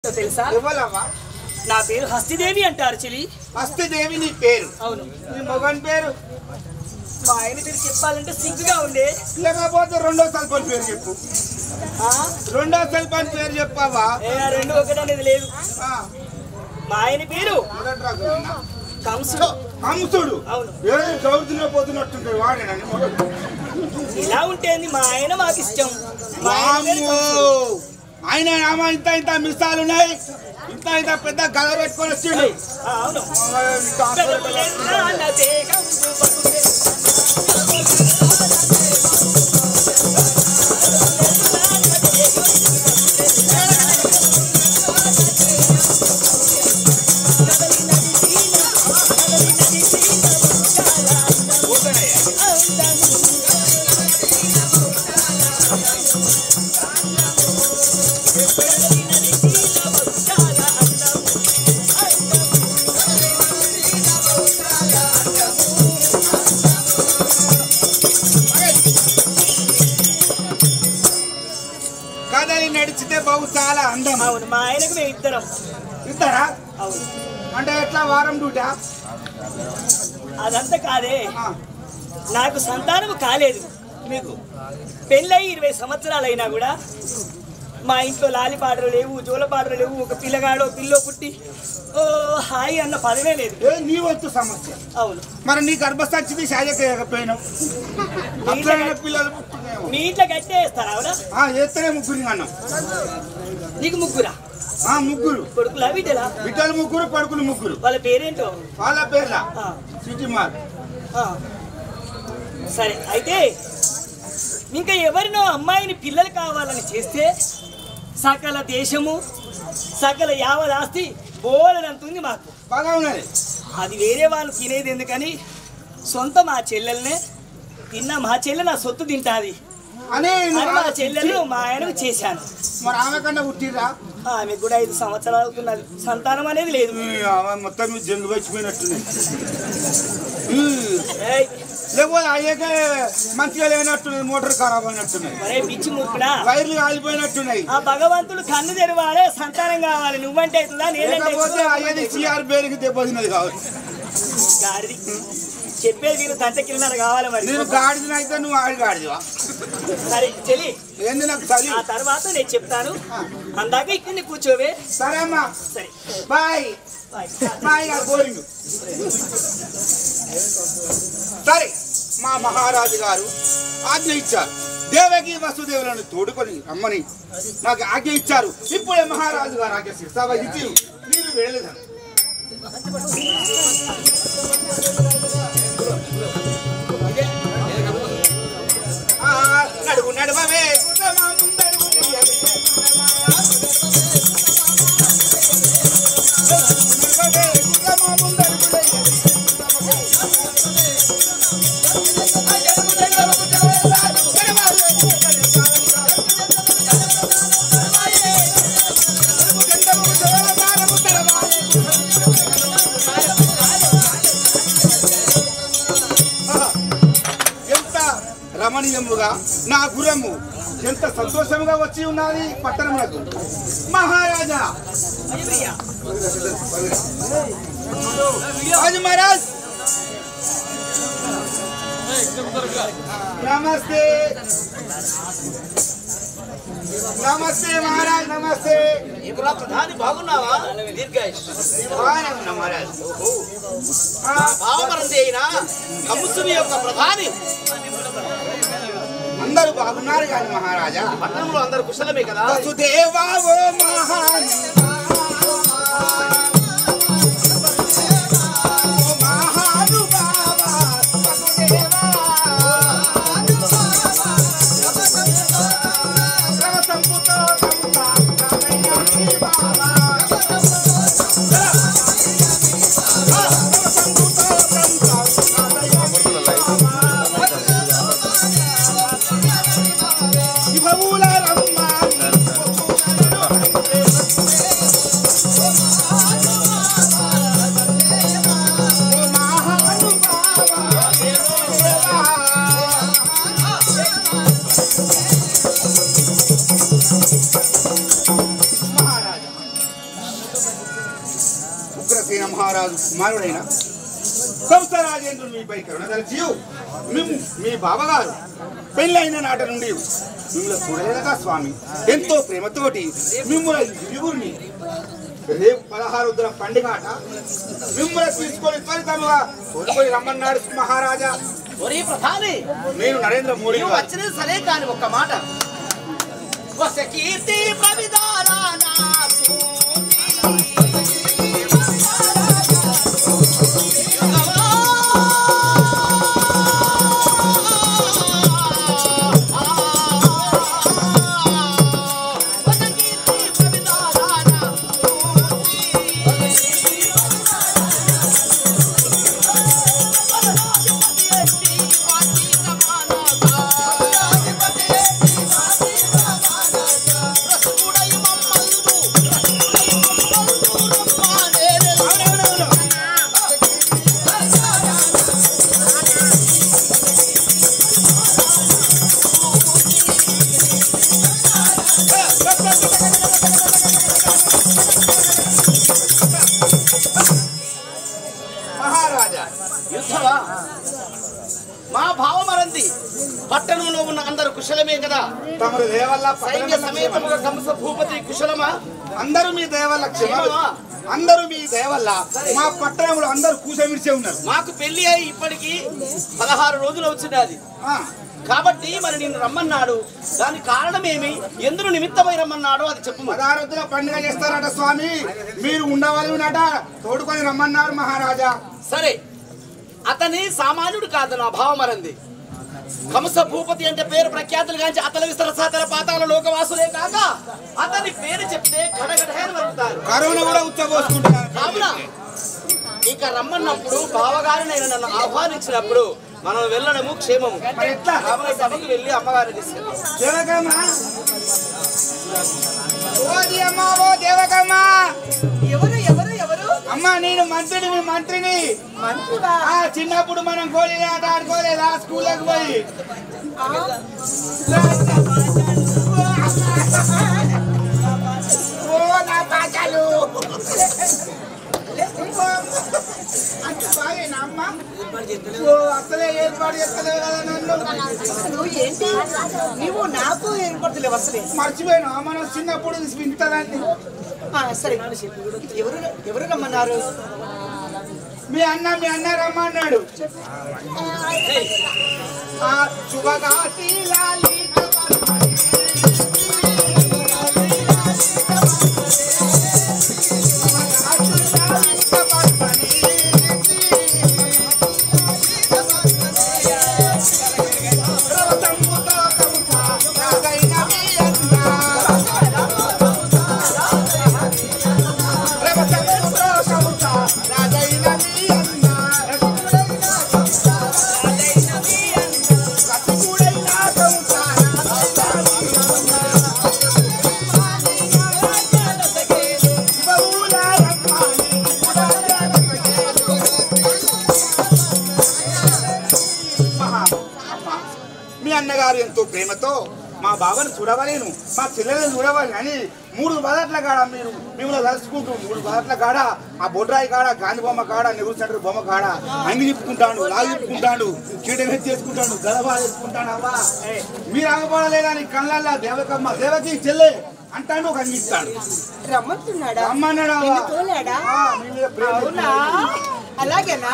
తెలుసా ఎవరవ్వా నా పేరు హస్తిదేవి అంటారు చెలి హస్తదేవి నీ పేరు అవును నీ మొగన్ పేరు మా ఆయన పేరు చెప్పాలంటే సిగ్గుగా ఉండే లేకపోతే రెండో సల్పన్ పేరు చెప్పు ఆ? రెండో సల్పన్ పేరు చెప్పావా ఏ, ఆ రెండు ఒకటి అనేది లేదు ఆ, మా ఆయన పేరు మొదటి రాజునా? కంసుడు హంసుడు అవును ఏది గౌరవ పోతున్నట్టుంటాడు వాడేనని మొదటి. ఇలా ఉంటేంది మా ఆయన మాకు ఇష్టం మా ఆయన పేరు వామ్మో! కంసుడు. ఆయన నామ ఇంత ఇంత మిసాలు ఉన్నాయి ఇంత ఇంత పెద్ద గల పెట్టుకొని వచ్చిండు ఆ, అవును ఆ, ఇంత పెదవులెన్నా నా దేహం బతుకే. కదలి నడిచితే బాగు చాలా అందం అవును మా ఆయనకు మేము ఇద్దరం ఇస్తారా అవును అంటే ఎట్లా వారం డ్యూటా అదంతా కాదే ఆ, నాకు సంతానం కాలేదు మీకు పెళ్ళయి ఇరవై సంవత్సరాలు అయినా కూడా మా ఇంట్లో లాలిపాటలు లేవు జోలపాటలు లేవు ఒక పిల్లగాడో పిల్లో పుట్టి ఓ హాయి అన్న పదమే లేదు ఏ నీ వంతు సమస్య అవును మరి నీ గర్భసంచిది సాయకపోయినావు అట్లైన పిల్లలు పుట్టుకునేమో. మీ ఇంట్లో కట్టేస్తారా అవునా ఆ చేస్తేనే ముగ్గురు అన్నాం నీకు ముగ్గురా ఆ ముగ్గురు కొడుకులా బిడ్డలా బిడ్డలు ముగ్గురు కొడుకులు ముగ్గురు వాళ్ళ పేరేంటో వాళ్ళ పేర్ల ఆ, సిటీ మార్ ఆ. సరే అయితే ఇంకా ఎవరినో అమ్మాయిని పిల్లలు కావాలని చేస్తే సకల దేశము సకల యావదాస్తి బోలనంత ఉంది మాకు బాగా ఉన్నది అది వేరే వాళ్ళు తినేది ఎందుకని సొంత మా చెల్లెల్నే తిన్న మా చెల్లె నా సొత్తు తింటాది అని అని నువ్వు మా చెల్లెలు మా ఆయనకు చేశాను మరి ఆమె కన్నా పుట్టిరా ఆమె కూడా ఐదు సంవత్సరాలు అవుతున్నది సంతానం అనేది లేదు ఆమె మొత్తం మీద జంగు వచ్చిపోయినట్టుంది ఏయ్, లేకపోతే అయ్యాక మంచిగా లేనట్టున్నది మోటార్ ఖరాబ్ అయినట్టున్నది మరే పిచ్చి ముక్కుడా వైర్లు కాలిపోయినట్టున్నాయి ఆ భగవంతుడు కన్ను తెరవాలి సంతానం కావాలి నువ్వంటే అవుతుందా నేనంటే లేకపోతే అవుతుందా? అయ్యేది సిఆర్ పేరుకి దెబ్బతిన్నది కావచ్చు గాడిది చెప్పేది వీళ్ళు తంటకిన్నర కావాలి మరి నేను గాడిదని అయితే నువ్వు ఆడి గాడిదివా సరే చెల్లి ఏంది నాకు చలి ఆ తర్వాత నేను చెప్తాను అందాక ఇక్కడిని కూర్చోవే సరే అమ్మా సరే బాయ్ బాయ్. బాయ్ గారు బోరింగ్ సరే మా మహారాజు గారు ఆజ్ఞ ఇచ్చారు దేవకి వసుదేవులను తోడుకొని రమ్మని నాకు ఆజ్ఞ ఇచ్చారు ఇప్పుడే మహారాజు గారు ఆజ్ఞ శిక్షా వహించి మీరు వెళ్ళలేదు నడుగు నడవవే గుర్రమా ముందడుగు వెయ్యవే. నడవవే గుర్రమా ముందడుగు వెయ్యవే. ఎంత రమణీయముగా నా గురము ఎంత సంతోషముగా వచ్చి ఉన్నది పట్టణములకు మహారాజా రాజు మహారాజ్ నమస్తే నమస్తే మహారాజ్ నమస్తే ఇక్కడ ప్రధాని బాగున్నావా దీర్ఘాయుష్ బాగానే ఉన్నా మహారాజ్ ఆ, భావమరంది అయిన కంసుని యొక్క ప్రధాని అందరూ బాగున్నారు కానీ మహారాజా పట్టణంలో అందరు కుశలమే కదా వసుదేవా ఓ మహాన్ ఓ మహానుభావా, వసుదేవా. సర్వసంపుతో సంతా, కనయ్యని బావా. సర్వసంపుతో సంతా, కనయ్యని బావా. ఇవ్వవుల రమ్మ ఉగ్రసేన మహారాజు కుమారుడైన కంసరాజేంద్రుడు మీపై కరుణ తలచి మేము మీ బావగారు పెళ్ళైన నాటి నుండి మిమ్మల్ని చూడలేదగా స్వామి ఎంతో ప్రేమతోటి మిమ్మల్ని ఇరుగురిని రేపు పదహారు రుద్ర పండుగ ఆట మిమ్మల్ని తీసుకొని త్వరితముగా తోడుకొని రమ్మన్నాడు మహారాజా ఒరే ప్రధాని నేను నరేంద్ర మోడీ నీవు గారు. వచ్చినది సరే కాని ఒక్క మాట వస కీర్తి ప్రవిధారానా మహారాజా యుద్ధమా మా భావమరంది పట్టణంలో ఉన్న అందరు కుశలమే కదా తమరు దేవల్ల సైన్య సమేతముగా కంస భూపతి కుశలమా అందరూ మీ దేవల్ల క్షేమ క్షేమమా? అందరూ మీ దేవల్ల మా పట్టణంలో అందరూ కూసమిడిచే ఉన్నారు మాకు పెళ్లి అయి ఇప్పటికి పదహారు రోజులు వచ్చినది ఆ, కాబట్టి మరి నిన్ను రమ్మన్నాడు దానికి కారణమేమి ఎందుకు నిమిత్తమై రమ్మన్నాడు అది చెప్పు మరి. పదహారొద్దున పండుగ చేస్తారట స్వామి మీరు ఉండవాలినట తోడుకొని రమ్మన్నారు మహారాజా సరే అతని సామాన్యుడు కాదు నా భావమరంది కంస భూపతి అంటే పేరు ప్రఖ్యాతులు గాంచి అతల విస్తర సాతల పాతాల లోకవాసులే కాక అతని పేరు చెప్తే గడగడహేని వరుతారు కరోనా కూడా ఉచ్చబోసుకుంటున్నారు కావున ఇక రమ్మన్నప్పుడు బావగారిని ఆయన నన్ను ఆహ్వానించినప్పుడు మనం వెళ్ళడము క్షేమము మరి ఎట్లా? కావున సభకు వెళ్ళి అమ్మగారిని తీసుకెళ్ళి దేవకమ్మా ఓ దేవమ్మా, ఓ దేవకమ్మా ఎవరు ఎవరు ఎవరు అమ్మా నేను మంత్రిని మంత్రిని మంత్రివా ఆ చిన్నప్పుడు మనం గోళీ ఆట ఆడుకోలేదా స్కూల్కి పోయి ఓ నా పాచాలు అంత బాగేనా అమ్మ ఓ అసలే ఏర్పాటు చేస్తలే కదా నన్ను నువ్వు ఏంటి నువ్వు నాకు ఏర్పడతలేవు అసలే మర్చిపోయాను మనం చిన్నప్పుడు వింతదాన్ని ఆ, సరే ఎవరు ఎవరు రమ్మన్నారు మీ అన్న మీ అన్న రమ్మన్నాడు ఆ శుభగాతి లాలి మీ అన్నగారు ఎంతో ప్రేమతో మా బావను చూడవలేను మా చెల్లెలను చూడవాలి అని మూడు బదట్ల కాడ మీరు మిమ్మల్ని కలుసుకుంటూ మూడు బదట్ల కాడ ఆ బొడ్రాయి కాడ గాంధీ బొమ్మ కాడ నెహ్రూ సెంటర్ బొమ్మ కాడ అంగి తిప్పుకుంటాడు లాగి తిప్పుకుంటాడు కీటం ఎత్తి చేసుకుంటాడు గలబా చేసుకుంటాడు అవ్వా మీరు అవ్వబడలేదని కళ్ళల్లా దేవకమ్మ దేవకి చెల్లె అంటాడు ఒక అంగి ఇస్తాడు రమ్మంటున్నాడా రమ్మన్నాడు అవ్వ. నిన్ను తోలాడా? ఆ, మీ మీద ప్రేమ అవునా అలాగేనా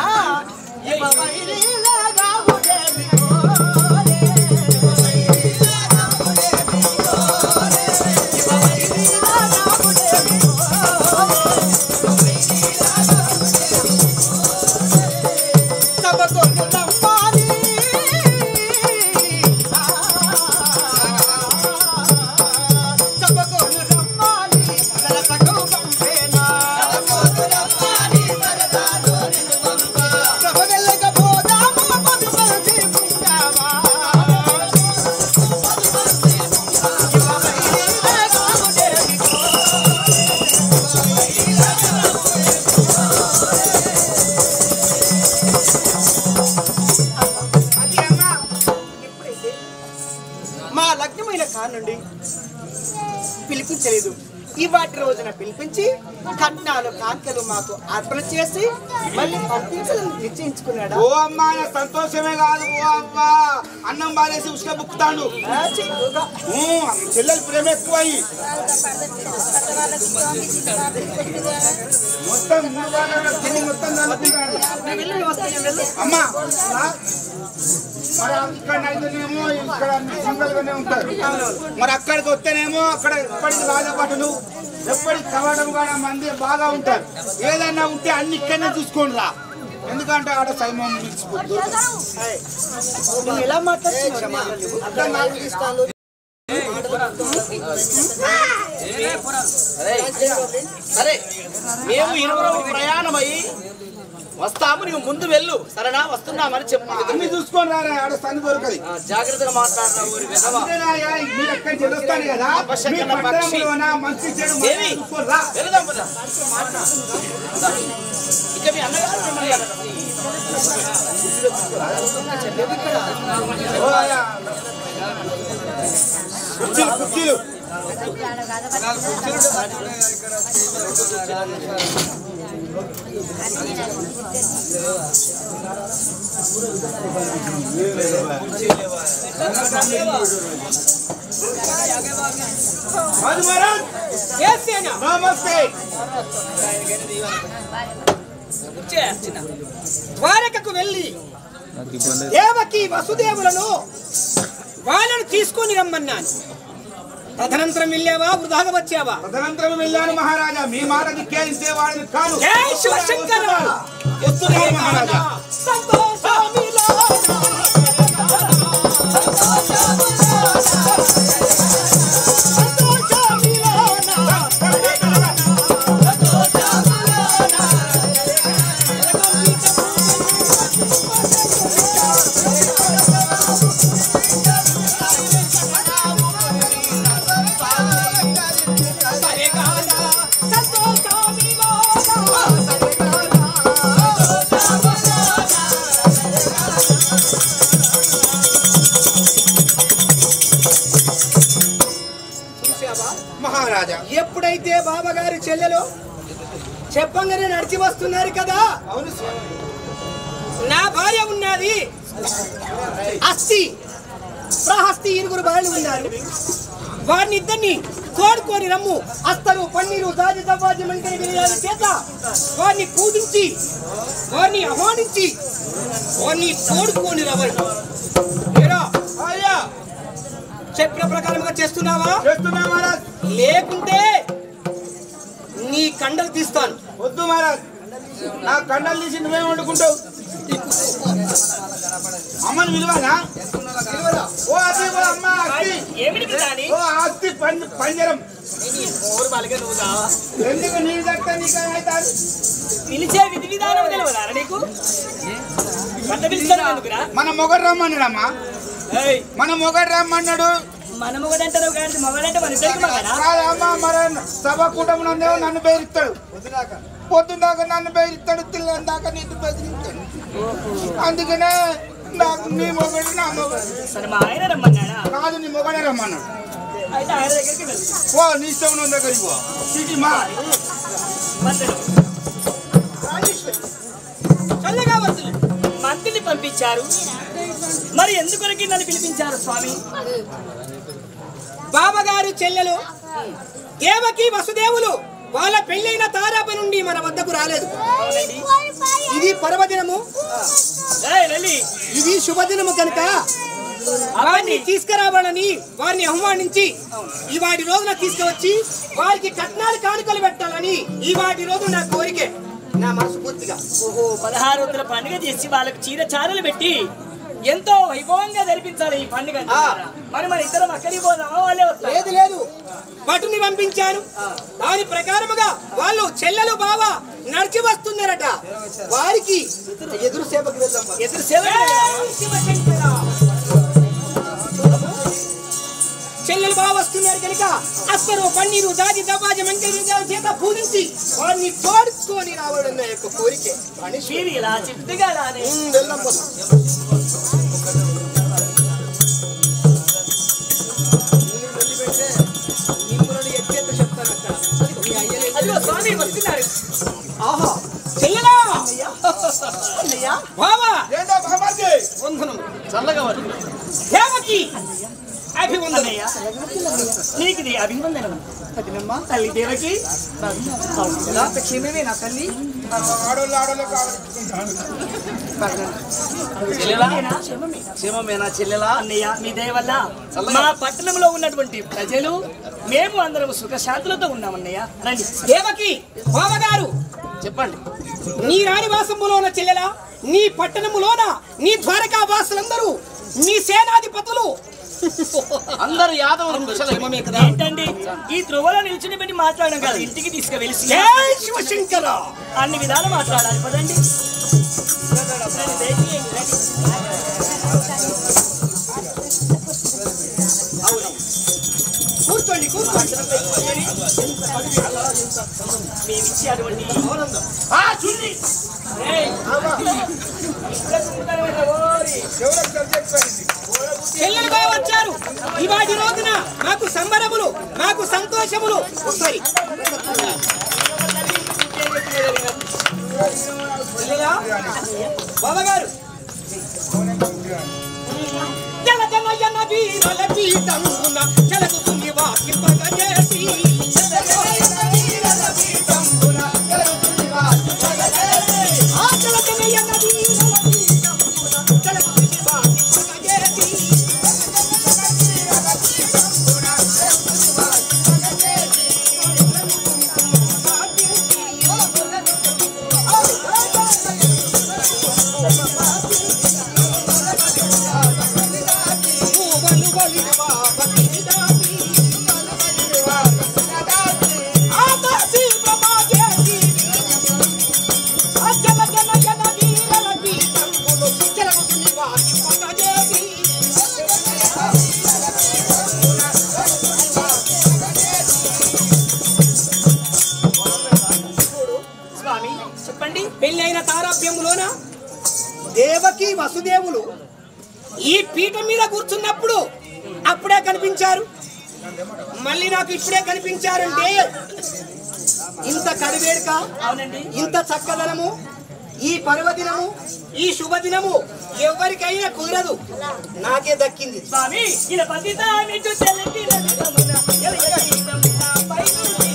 మా లగ్నమైన కానుండి పిలిపించలేదు ఇవాటి రోజున పిలిపించి కట్నాలు కాంకలు మాకు అర్పణ చేసి మళ్ళీ పంపించాలని నిశ్చయించుకున్నాడా ఓ అమ్మా నా సంతోషమే కాదు ఓ అవ్వా అన్నం బారేసి ఉసుక బుక్కుతాడు ఆ, చిక్కుగా. ఊ, చెల్లెలు ప్రేమ ఎక్కువయ్యి మొత్తం మూడు వారాల తిని మొత్తం చల్లుకుంటాడు నేను వెళ్ళి వస్తాను, నేను వెళ్ళి. అమ్మా ఆ? మరి ఇక్కడ అయితేనేమో ఇక్కడ సింగల్ గానే ఉంటారు మరి అక్కడికి వస్తేనేమో అక్కడ ఎప్పటికి రాజపటులు ఎప్పటికి కవడం కూడా మంది బాగా ఉంటారు ఏదైనా ఉంటే అన్ని ఇక్కడనే చూసుకోండి రా ఎందుకంటే ఆడ సైమం పిలిచిపోతుంది నువ్వు ఎలా మాట్లాడుతున్నావు మాటలు నువ్వు? అర్థం కాదు. సరే మేము ఇరువురు ప్రయాణమై వస్తాము నువ్వు ముందు వెళ్ళు సరేనా వస్తున్నామని చెప్పు అన్ని చూసుకొని రారా ఆడ సన్ని దొరకది ఆ, జాగ్రత్తగా మాట్లాడిన ఊరి విధవ అంతేనాయా, మీరు ఎక్కడ చెల్లుస్తాను కదా మీ అపశకున పక్షి. పట్టణంలోన మంచి చెడు మంచి ఏమి? చూసుకొని రా. వెళదాం పద. ఇక మీ అన్నగారు మిమ్మల్ని అడగరు. ఓ ఆయా. కుర్చీలు కుర్చీలు మధు మహారాజ్ నమస్తే కూర్చో, చిన్న. ద్వారకకు వెళ్ళి దేవకి వసుదేవులను వాళ్ళను తీసుకొని రమ్మన్నాను తదనంతరం వెళ్ళావా వృధాగా వచ్చావా తదనంతరం వెళ్ళాను మహారాజా మీ మాట ధిక్కారించే వాడిని కాను జై శివశంకర! వస్తున్నాను మహారాజా మహారాజా ఎప్పుడైతే బాబాగారి చెల్లెలు చెప్పంగానే నడిచి వస్తున్నారు కదా అవును స్వామి. నా భార్య ఉన్నది అస్థి ప్రహస్తి ఇరుగురు భార్యలు ఉన్నారు వారిని ఇద్దరిని తోడుకొని రమ్ము అస్తరు పన్నీరు దాజి దవ్వాజి మంకరి వినయాల చేత వారిని పూజించి వారిని ఆహ్వానించి వారిని తోడుకొని రవ్వండి ఏరా, అయ్యా చెప్పిన ప్రకారంగా చేస్తున్నావా చేస్తున్నా మహారాజ్ లేకుంటే నీ కండలు తీస్తాను వద్దు మహారాజ్ నా కండలు తీసి నువ్వే వండుకుంటావు అమ్మని విలువనా ఓ అది ఓ అమ్మ ఆస్తి ఏమిటి పిల్లాని? ఓ ఆస్తి పం- పంజరం ఊరు బలగ నువ్వు కావా? ఎందుకు నీళ్ళు కట్ట నీకు అవుతారు పిలిచే విధి విధానం తెలియదా నీకు పంట పిలుస్తాను ఎందుకురా మన మొగడు రమ్మన్నాడమ్మా ఏయ్, మన మొగడు రమ్మన్నాడు మన మొగడంటే నువ్వు కానీ మొగడంటే మన ఇద్దరికి మగడా కాదమ్మా మరి సభ కుటుంబంలో నన్ను బెదిరిస్తాడు పొద్దున్నాక నన్ను బెదిరిస్తాడు తిల్లని దాకా నిన్ను బెదిరిస్తాడు అందుకనే నాకు నీ మొగడు నా మొగడు సరే మా ఆయన రమ్మన్నాడా కాదు నీ మొగడే రమ్మన్నాడు అయితే ఆయన దగ్గరికి వెళ్ళు ఓ నీ ఇష్టం ఉన్న దగ్గరికి పో సిటీ మా మంత్రులు చల్లగా వద్దులే మంత్రిని పంపించారు మరి ఎందుకొరకి నన్ను పిలిపించారు స్వామి బావగారు చెల్లెలు దేవకి వసుదేవులు వాళ్ళ పెళ్ళైన తారాప నుండి మన వద్దకు రాలేదు అవునండి. ఇది పర్వదినము ఏయ్, వెళ్ళి ఇది శుభదినము కనుక వారిని తీసుకురావాలని వారిని ఆహ్వానించి ఈ వాటి రోజున తీసుకువచ్చి వారికి కట్నాలు కానుకలు పెట్టాలని ఈ వాటి రోజు నా కోరికే నా మనసు పూర్తిగా ఓహో పదహారు వందల పండుగ చేసి వాళ్ళకు చీర చారలు పెట్టి ఎంతో వైభవంగా జరిపించాలి ఈ పండుగ అంటున్నారా? మరి మన ఇద్దరం అక్కడికి పోదామా వాళ్ళే వస్తారు లేదు లేదు భటుని పంపించాను దాని ప్రకారముగా వాళ్ళు చెల్లెలు బావ నడిచి వస్తున్నారట వారికి ఎదురు సేవకి వెళ్దాం ఎదురు సేవ చెల్లెలు బావ వస్తున్నారు కనుక అస్తరు పన్నీరు దాది దబాజి మంచి చేత పూజించి వారిని తోడుకొని రావడం నా యొక్క కోరికే మనిషి మీరు ఇలా చిట్టుగా రాని ఉమ్, వెళ్దాం పోదాం. నీవు వెళ్ళిపెట్టే, నిన్నులను ఎత్తేత్త చెప్తాను అక్కడ వస్తున్నారు ఆహా చెల్లెలా అన్నయ్య బావా ఏంటో మహమ్మది వందనం చల్లగా వర్తి దేవకి అభివందనయ్య అన్నయ్య నీకు ఇది అభివందనం పతినమ్మ తల్లి దేవకి బాగుందా? క్షేమమే నా తల్లి ఆడోళ్ళు ఆడోళ్ళు కావాలనుకుంటాను చెల్లెలా క్షేమమే క్షేమమేనా చెల్లెలా అన్నయ్య మీ దయ వల్ల మా పట్టణంలో ఉన్నటువంటి ప్రజలు మేము అందరం సుఖశాంతులతో ఉన్నామన్నయ్య రండి దేవకి బావగారు చెప్పండి నీ రాణివాసములోన చెల్లెలా నీ పట్టణములోన నీ ద్వారకా వాసులందరూ నీ సేనాధిపతులు అందరు యాదవులు కుశలమే. క్షేమమే కదా ఏంటండి ఈ త్రువలో నిల్చుని పెట్టి మాట్లాడడం కాదు ఇంటికి తీసుకువెళ్ళి జై శివశంకర అన్ని విధాలు మాట్లాడాలి పదండి రండి, దయచేయండి, రండి. కూర్చోండి కూర్చోండి మేము ఇచ్చే అటువంటి ఆ, చూడండి ఏయ్! ఇప్పుడే కూర్చుంటారు కదా, ఓరి. ఎవరికి చెప్పారు చెల్లెలుగా వచ్చారు ఇవాటి రోజున మాకు సంబరములు మాకు సంతోషములు ఒకసారి చెల్లెలా బావగారు జల జన జన వీరల పీఠమున జలదుని వాకింపగజేసి ఆ జల జన జన వీరల పీఠమున జలదుని వాకింపగజేసి మూవలు వలివా బతిదాసి ఆదాసి ప్రమాదేసి అజల జన జన వీరల పీఠములు జలదుని వాకింపగజేసి స్వామి చెప్పండి పెళ్ళైన తారాభ్యములోన దేవకి వసుదేవులు ఈ పీఠం మీద కూర్చున్నప్పుడు అప్పుడే కనిపించారు మళ్ళీ నాకు ఇప్పుడే కనిపించారంటే ఇంత కడివేడుక అవునండి ఇంత చక్కదనము ఈ పర్వదినము ఈ శుభదినము ఎవరికైనా కుదరదు నాకే దక్కింది స్వామి ఇలా పతిత నిట్టు తెలకిన విధమున ఎలయగీతమున పైనుండి.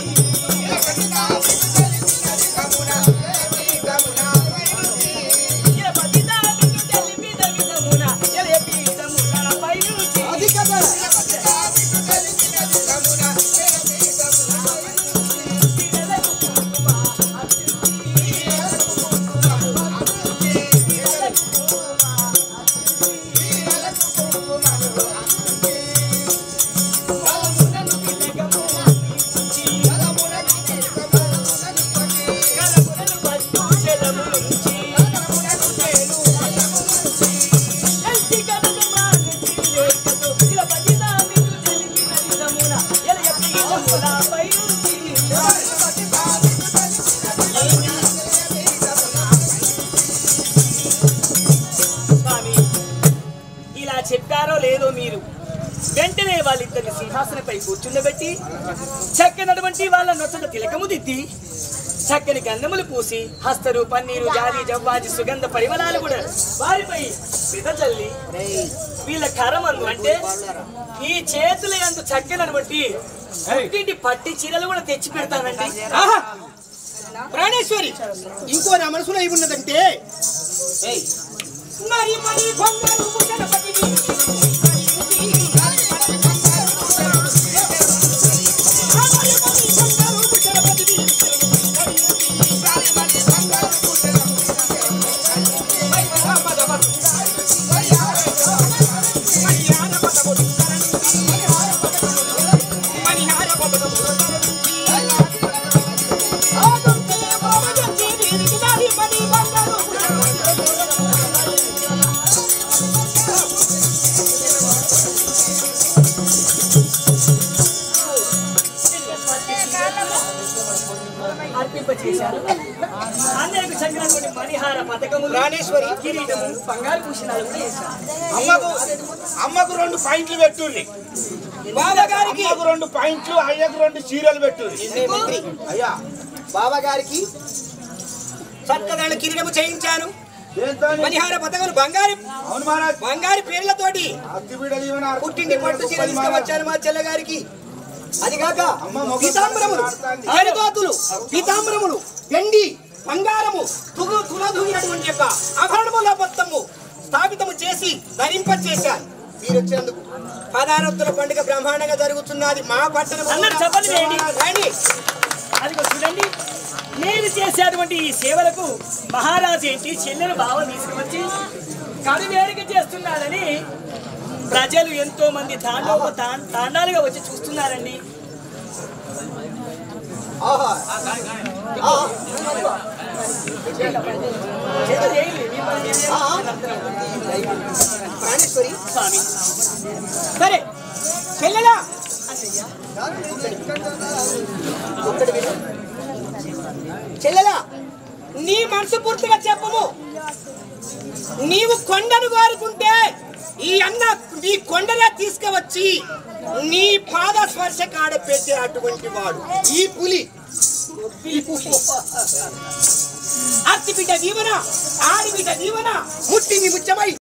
ఇలా పతిత నిట్టు తెలిపిన విధమున ఎలయగీతమున పైనుండి. అది కదా కలములను పట్టు చెలములుంచి. ఎల్చి కనుక మానసి రేఖతో ఇలా పతిత నిట్టు తెలిపిన విధమున ఎలయగీతమున పైనుండి. స్వామి ఇలా చెప్పారో లేదో మీరు వెంటనే వాళ్ళిద్దరిని సింహాసనపై కూర్చుండబెట్టి చక్కనటువంటి వాళ్ళ నొచ్చట తిలకము దిద్ది చక్కని గంధములు పూసి హస్తరు పన్నీరు జాతి జవ్వాది సుగంధ పరిమళాలు కూడా వారిపై చల్లి వీళ్ళ కరమందు అంటే ఈ చేతుల అంత చక్కనటువంటి పుట్టింటి పట్టి చీరలు కూడా తెచ్చి పెడతానండి ఆహా! ప్రాణేశ్వరి ఇంకో నా మనసులో ఏమి ఉన్నదంటే మరి మరి బంగారు గణపతిని అర్పింపచేశారు అన్నయ్యకు చెందినటువంటి మణిహార పథకములు ప్రాణేశ్వరి. కిరీటము బంగారు భూషణాలు కూడా వేశారు అమ్మకు అమ్మకు రెండు పాయింట్లు పెట్టుండి బావగారికి అమ్మకు రెండు పాయింట్లు అయ్యకు రెండు చీరలు పెట్టుండి మంత్రి అయ్యా బాబా గారికి చక్కదాని కిరీటము చేయించాను దేంతో పరిహార పథకాలు బంగారు అవును మహారాజ్ బంగారు పేర్లతోటి అత్తి బిడ్డలు ఇవ్వని అర్థం పుట్టింటి పట్టు చీర గొప్పది మహారాజ్. తీసుకువచ్చాను మా చెల్ల గారికి అది కాక అమ్మ మొగ పీతాంబరములు ఆడుతాంది. హరిదోతులు పీతాంబరములు వెండి బంగారము తుగు తులదూగినటువంటి యొక్క ఆభరణముల మొత్తము స్థాపితము చేసి ధరింపచేశారు మీరు వచ్చినందుకు పదారత్తుల పండుగ బ్రహ్మాండంగా జరుగుతున్నది మా పట్టణం అందరూ చెప్పండి వేయండి. రండి. అది చూడండి నేను చేసేటువంటి ఈ సేవలకు మహారాజు ఏంటి చెల్లెలు బావ తీసుకువచ్చి కనువేడిక చేస్తున్నారని ప్రజలు ఎంతో మంది తాండవ తాం- తాండాలుగా వచ్చి చూస్తున్నారండి ఆహా. ఆహా. చేతులు వేయండి, మీ పని మీరు చేయండి. ప్రాణేశ్వరి స్వామి సరే చెల్లెలా ఒక్కడి విను. చెల్లెలా నీ మనసు పూర్తిగా చెప్పము నీవు కొండను కోరుకుంటే ఈ అన్న నీ కొండనే తీసుకువచ్చి నీ పాద స్పర్శ కాడ పెట్టే అటువంటి వాడు ఈ పులి అత్తి బిడ్డ దీవన ఆడి బిడ్డ దీవన ముట్టిని ముచ్చమై